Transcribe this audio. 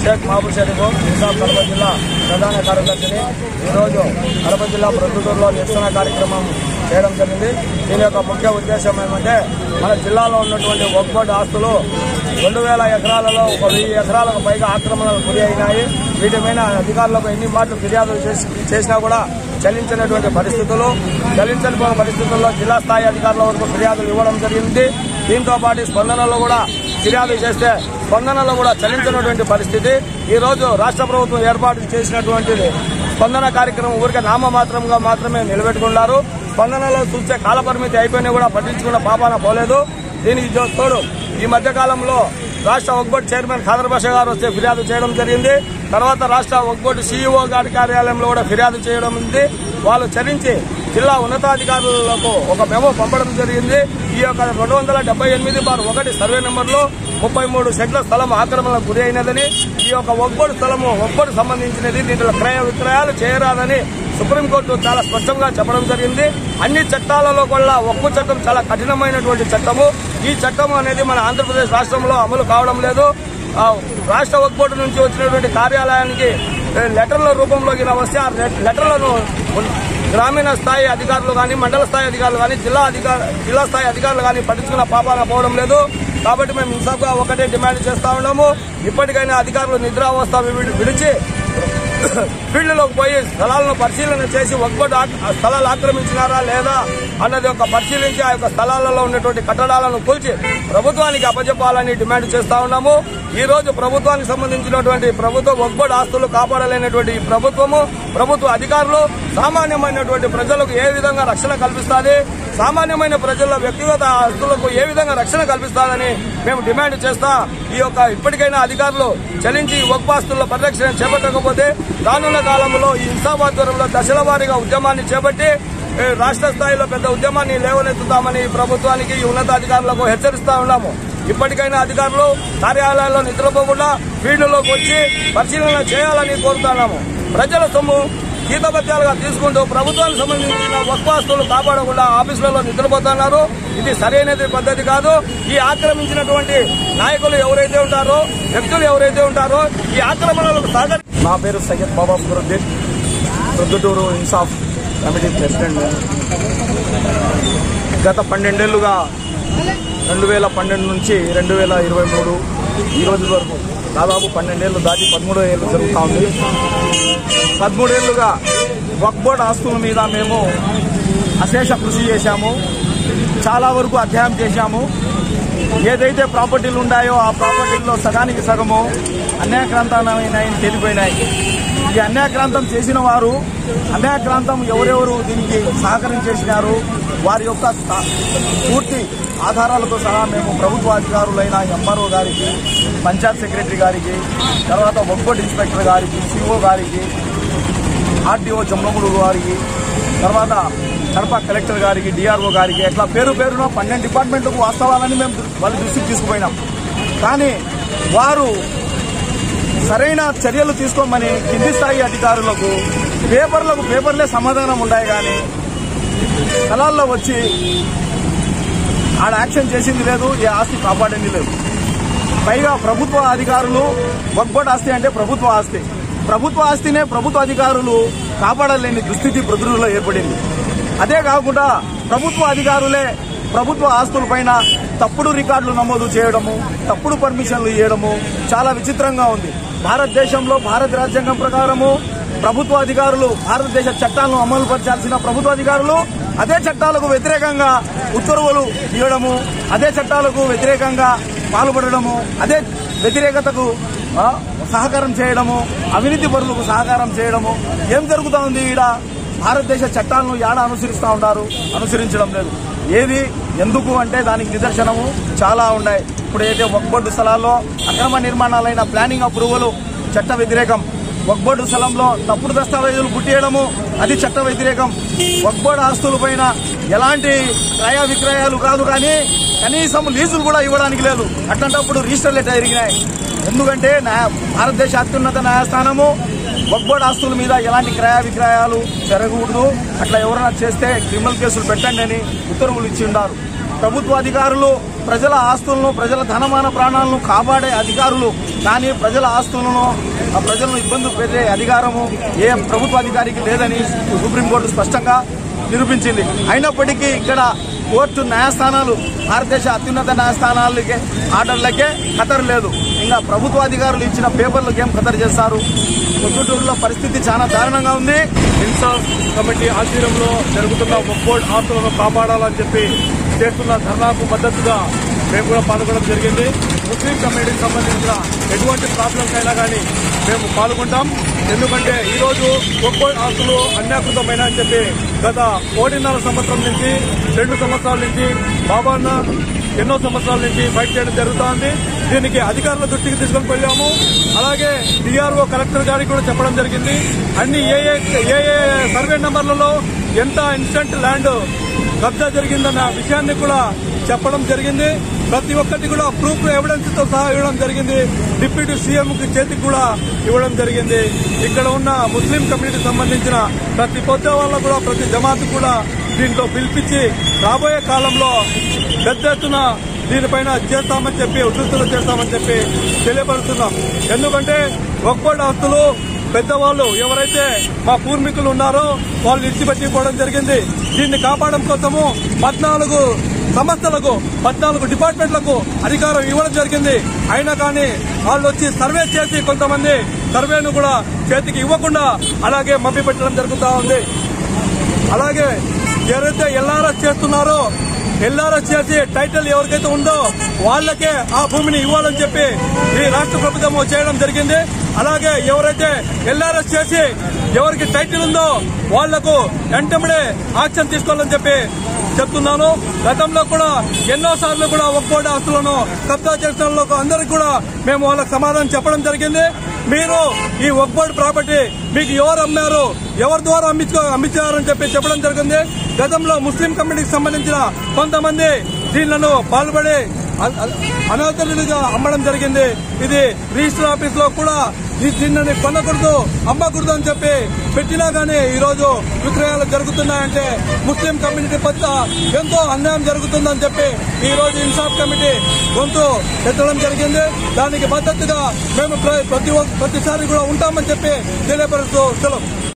షేక్ మహబూబ్ షరీఫ్ నిజాం కడప జిల్లా ప్రధాన కార్యదర్శిని ఈరోజు కడప జిల్లా ప్రొద్దుటూరులో నిరసన కార్యక్రమం చేయడం జరిగింది దీని యొక్క ముఖ్య ఉద్దేశం ఏమంటే మన జిల్లాలో ఉన్నటువంటి ఒక్కోటి ఆస్తులు రెండు వేల ఎకరాలలో ఒక వెయ్యి ఎకరాలకు పైగా ఆక్రమణలు గురి అయినాయి వీటి మీద అధికారులకు ఎన్ని మాటలు ఫిర్యాదులు చేసి- చేసినా కూడా చలించినటువంటి పరిస్థితులు చలించని పరిస్థితుల్లో జిల్లా స్థాయి అధికారుల వరకు ఫిర్యాదులు ఇవ్వడం జరిగింది దీంతో పాటు స్పందనలో కూడా ఫిర్యాదు చేస్తే స్పందనలో కూడా చలించినటువంటి పరిస్థితి ఈ రోజు రాష్ట్ర ప్రభుత్వం ఏర్పాటు చేసినటువంటి స్పందన కార్యక్రమం ఊరికే నామమాత్రంగా మాత్రమే నిలబెట్టుకున్నారు స్పందనలో చూస్తే కాలపరిమితి అయిపోయినా కూడా పట్టించుకున్న పాపాన పోలేదు దీనికి తో- తోడు ఈ మధ్య కాలంలో రాష్ట్ర ఒక్బోర్డు చైర్మన్ ఖాదర్ బాషా గారు వస్తే ఫిర్యాదు చేయడం జరిగింది తర్వాత రాష్ట్ర ఒక్బోర్డు సీఈఓ గారి కార్యాలయంలో కూడా ఫిర్యాదు చేయడం ఉంది వాళ్ళు చరించి జిల్లా ఉన్నతాధికారులకు ఒక మెమో పంపడం జరిగింది ఈ యొక్క రెండు వందల డెబ్బై ఎనిమిది బార్ ఒకటి సర్వే నెంబర్లో ముప్పై మూడు సెట్ల స్థలం ఆక్రమణకు గురి అయినదని ఈ యొక్క ఒక్బోర్డు స్థలము ఒక్బోర్డు సంబంధించినది దీంట్లో క్రయ విక్రయాలు చేయరాదని సుప్రీంకోర్టు చాలా స్పష్టంగా చెప్పడం జరిగింది అన్ని చట్టాలలో కూడా ఒక్కు చట్టం చాలా కఠినమైనటువంటి చట్టము ఈ చట్టం అనేది మన ఆంధ్రప్రదేశ్ రాష్ట్రంలో అమలు కావడం లేదు ఆ, రాష్ట్ర వక్ బోర్డు నుంచి వచ్చినటువంటి కార్యాలయానికి ఏ, లెటర్ల రూపంలో ఇలా వస్తే ఆ లె- లెటర్లను గ్రామీణ స్థాయి అధికారులు కానీ మండల స్థాయి అధికారులు కానీ జిల్లా అధికార జిల్లా స్థాయి అధికారులు కానీ పట్టించుకున్న పాపాన పోవడం లేదు కాబట్టి మేము ఇన్సాఫ్గా ఒకటే డిమాండ్ చేస్తా ఉన్నాము ఇప్పటికైనా అధికారులు నిద్రావస్థ విడి- విడిచి ఫీల్డ్లోకి పోయి స్థలాలను పరిశీలన చేసి ఒక్కటి స్థలాలు ఆక్రమించినారా లేదా అన్నది ఒక పరిశీలించి ఆ యొక్క స్థలాలలో ఉన్నటువంటి కట్టడాలను కూల్చి ప్రభుత్వానికి అప్పచెప్పాలని డిమాండ్ చేస్తా ఉన్నాము ఈ రోజు ప్రభుత్వానికి సంబంధించినటువంటి ప్రభుత్వ ఒక్కటి ఆస్తులు కాపాడలేనటువంటి ఈ ప్రభుత్వము ప్రభుత్వ అధికారులు సామాన్యమైనటువంటి ప్రజలకు ఏ విధంగా రక్షణ కల్పిస్తుంది సామాన్యమైన ప్రజల వ్యక్తిగత ఆస్తులకు ఏ విధంగా రక్షణ కల్పిస్తారని మేము డిమాండ్ చేస్తా ఈ యొక్క ఇప్పటికైనా అధికారులు చలించి ఒక్పాస్తుల పరిరక్షణ చేపట్టకపోతే రానున్న కాలంలో ఈ హింసాబాద్వరంలో దశల వారీగా ఉద్యమాన్ని చేపట్టి ఏ, రాష్ట్ర స్థాయిలో పెద్ద ఉద్యమాన్ని లేవనెత్తుతామని ప్రభుత్వానికి ఈ ఉన్నతాధికారులకు హెచ్చరిస్తా ఉన్నాము ఇప్పటికైనా అధికారులు కార్యాలయాల్లో నిద్రపోకుండా ఫీల్డ్లోకి వచ్చి పరిశీలన చేయాలని కోరుతున్నాము ప్రజల సొమ్ము గీతపత్యాలుగా తీసుకుంటూ ప్రభుత్వానికి సంబంధించిన వక్వాస్తులు కాపాడకుండా ఆఫీసులలో నిద్రపోతున్నారు ఇది సరైనది పద్ధతి కాదు ఈ ఆక్రమించినటువంటి నాయకులు ఎవరైతే ఉంటారో వ్యక్తులు ఎవరైతే ఉంటారో ఈ ఆక్రమణలకు సహకరి నా పేరు సయ్యద్ బాబా ఫురుద్దీన్ ప్రొద్దుటూరు ఇన్సాఫ్ కమిటీ ప్రెసిడెంట్ గత పన్నెండేళ్లుగా రెండు వేల పన్నెండు నుంచి రెండు వేల ఇరవై మూడు ఈ రోజు వరకు దాదాపు పన్నెండేళ్లు దాటి పదమూడో ఏళ్ళు జరుగుతూ ఉంది పదమూడేళ్లుగా వక్బోర్డ్ ఆస్తుల మీద మేము అశేష కృషి చేశాము చాలా వరకు అధ్యయనం చేశాము ఏదైతే ప్రాపర్టీలు ఉన్నాయో ఆ ప్రాపర్టీల్లో సగానికి సగము అన్యాక్రాంతమైనాయని తేలిపోయినాయి ఈ అన్యాక్రాంతం చేసిన వారు అన్యాక్రాంతం ఎవరెవరు దీనికి సహకరించేసినారు వారి యొక్క స- పూర్తి ఆధారాలతో సహా మేము ప్రభుత్వ అధికారులైన ఎంఆర్ఓ గారికి పంచాయత్ సెక్రటరీ గారికి తర్వాత ఒక్కోటి ఇన్స్పెక్టర్ గారికి సిఓ గారికి ఆర్డీఓ జమ్మగుడు గారికి తర్వాత కడప కలెక్టర్ గారికి డిఆర్ఓ గారికి అట్లా పేరు పేరున పన్నెండు డిపార్ట్మెంట్లకు వాస్తవాలని మేము వాళ్ళ దృష్టికి తీసుకుపోయినాం కానీ వారు సరైన చర్యలు తీసుకోమని కింది స్థాయి అధికారులకు పేపర్లకు పేపర్లే సమాధానం ఉన్నాయి కానీ స్థలాల్లో వచ్చి ఆడ యాక్షన్ చేసింది లేదు ఏ ఆస్తి కాపాడింది లేదు పైగా ప్రభుత్వ అధికారులు వక్బోర్డ్ ఆస్తి అంటే ప్రభుత్వ ఆస్తి ప్రభుత్వ ఆస్తినే ప్రభుత్వ అధికారులు కాపాడలేని దుస్థితి ప్రజలలో ఏర్పడింది అదే కాకుండా ప్రభుత్వ అధికారులే ప్రభుత్వ ఆస్తులపైన తప్పుడు రికార్డులు నమోదు చేయడము తప్పుడు పర్మిషన్లు ఇవ్వడము చాలా విచిత్రంగా ఉంది భారతదేశంలో భారత రాజ్యాంగం ప్రకారము ప్రభుత్వ అధికారులు భారతదేశ చట్టాలను అమలు పరచాల్సిన ప్రభుత్వ అధికారులు అదే చట్టాలకు వ్యతిరేకంగా ఉత్తర్వులు ఇవ్వడము అదే చట్టాలకు వ్యతిరేకంగా పాల్పడడము అదే వ్యతిరేకతకు ఆ, సహకారం చేయడము అవినీతి పరులకు సహకారం చేయడము ఏం జరుగుతా ఉంది ఈడ భారతదేశ చట్టాలను యాడ అనుసరిస్తూ ఉంటారు అనుసరించడం లేదు ఏది ఎందుకు అంటే దానికి నిదర్శనము చాలా ఉన్నాయి ఇప్పుడు అయితే ఒక్బొడ్డు స్థలాల్లో అక్రమ నిర్మాణాలైన ప్లానింగ్ అప్రూవల్ చట్ట వ్యతిరేకం వక్బోర్డు స్థలంలో తప్పుడు దస్తావేజులు పుట్టియడము అది చట్ట వ్యతిరేకం వక్బోర్డు ఆస్తులపైన ఎలాంటి క్రయ విక్రయాలు కాదు కానీ కనీసం లీజులు కూడా ఇవ్వడానికి లేదు అట్లాంటప్పుడు రిజిస్టర్ లెటర్ ఎరిగినాయి ఎందుకంటే న్యాయ- భారతదేశ అత్యున్నత న్యాయస్థానము వక్బోర్డు ఆస్తుల మీద ఎలాంటి క్రయ విక్రయాలు జరగకూడదు అట్లా ఎవరైనా చేస్తే క్రిమినల్ కేసులు పెట్టండి అని ఉత్తర్వులు ఇచ్చి ఉన్నారు ప్రభుత్వ అధికారులు ప్రజల ఆస్తులను ప్రజల ధనమాన ప్రాణాలను కాపాడే అధికారులు కానీ ప్రజల ఆస్తులను ఆ ప్రజలను ఇబ్బంది పెట్టే అధికారము ఏ ప్రభుత్వ అధికారికి లేదని సుప్రీంకోర్టు స్పష్టంగా నిరూపించింది అయినప్పటికీ ఇక్కడ కోర్టు న్యాయస్థానాలు భారతదేశ అత్యున్నత న్యాయస్థానాలకే ఆర్డర్లకే ఖతరు లేదు ఇంకా ప్రభుత్వ అధికారులు ఇచ్చిన పేపర్లకు ఏం ఖతరు చేస్తారు పొద్దుటూరులో పరిస్థితి చాలా దారుణంగా ఉంది ఇన్సాఫ్ కమిటీ ఆధ్వర్యంలో జరుగుతున్న ఒక్కోడ్ ఆస్తులను కాపాడాలని చెప్పి చేస్తున్న ధర్నాకు మద్దతుగా మేము కూడా పాల్గొనడం జరిగింది ముస్లిం కమ్యూనిటీకి సంబంధించిన ఎటువంటి ప్రాబ్లమ్స్ అయినా కానీ మేము పాల్గొంటాం ఎందుకంటే ఈ రోజు ఒక్కోడ్ ఆస్తులు అన్యాకృతమైన అని చెప్పి గత ఒకటిన్నర సంవత్సరం నుంచి రెండు సంవత్సరాల నుంచి బాబాన్న ఎన్నో సంవత్సరాల నుంచి ఫైట్ చేయడం జరుగుతోంది దీనికి అధికారుల దృష్టికి తీసుకొని వెళ్ళాము అలాగే డిఆర్ఓ కలెక్టర్ గారికి కూడా చెప్పడం జరిగింది అన్ని ఏ ఏ ఏ ఏ సర్వే నంబర్లలో ఎంత ఇన్స్టెంట్ ల్యాండ్ కబ్జా జరిగిందన్న విషయాన్ని కూడా చెప్పడం జరిగింది ప్రతి ఒక్కటి కూడా ప్రూఫ్ ఎవిడెన్స్ తో సహా ఇవ్వడం జరిగింది డిప్యూటీ సీఎం కి చేతికి కూడా ఇవ్వడం జరిగింది ఇక్కడ ఉన్న ముస్లిం కమ్యూనిటీకి సంబంధించిన ప్రతి పొద్దు వాళ్ళ కూడా ప్రతి జమాత్ కూడా దీంట్లో పిలిపించి రాబోయే కాలంలో పెద్ద ఎత్తున దీనిపైన చేస్తామని చెప్పి ఉధృతులు చేస్తామని చెప్పి తెలియపరుస్తున్నాం ఎందుకంటే ఒక్కోటి ఆస్తులు పెద్దవాళ్ళు ఎవరైతే మా పూర్వీకులు ఉన్నారో వాళ్ళు ఇచ్చిపెట్టిపోవడం జరిగింది దీన్ని కాపాడడం కోసము పద్నాలుగు సంస్థలకు పద్నాలుగు డిపార్ట్మెంట్లకు అధికారం ఇవ్వడం జరిగింది అయినా కానీ వాళ్ళు వచ్చి సర్వే చేసి కొంతమంది సర్వేను కూడా చేతికి ఇవ్వకుండా అలాగే మభ్య పెట్టడం జరుగుతూ ఉంది అలాగే ఎవరైతే ఎల్ఆర్ఎస్ చేస్తున్నారో ఎల్ఆర్ఎస్ చేసి టైటిల్ ఎవరికైతే ఉందో వాళ్ళకే ఆ భూమిని ఇవ్వాలని చెప్పి ఈ రాష్ట్ర ప్రభుత్వం చేయడం జరిగింది అలాగే ఎవరైతే ఎల్ఆర్ఎస్ చేసి ఎవరికి టైటిల్ ఉందో వాళ్లకు వెంటనే యాక్షన్ తీసుకోవాలని చెప్పి చెప్తున్నాను గతంలో కూడా ఎన్నో సార్లు కూడా ఒక్కోటి ఆస్తులను కబ్జా చేసిన వాళ్ళకు అందరికి కూడా మేము వాళ్ళకి సమాధానం చెప్పడం జరిగింది మీరు ఈ ఒక్కోటి ప్రాపర్టీ మీకు ఎవరు అమ్మారు ఎవరి ద్వారా అమ్మించుకో అమ్మించారని చెప్పి చెప్పడం జరిగింది గతంలో ముస్లిం కమ్యూనిటీకి సంబంధించిన కొంతమంది దీనిలను పాల్పడి అ- అ- అనవసరంగా అమ్మడం జరిగింది ఇది రిజిస్టర్ ఆఫీస్ లో కూడా ఈ దీనిని కొనకూడదు అమ్మకూడదు అని చెప్పి పెట్టినా గానీ ఈ రోజు విక్రయాలు జరుగుతున్నాయంటే ముస్లిం కమ్యూనిటీ పట్ల ఎంతో అన్యాయం జరుగుతుందని చెప్పి ఈ రోజు ఇన్సాఫ్ కమిటీ గొంతు ఎత్తడం జరిగింది దానికి మద్దతుగా మేము ప్ర- ప్రతి ఒక్క- ప్రతిసారి కూడా ఉంటామని చెప్పి తెలియపరుస్తూ సెలవు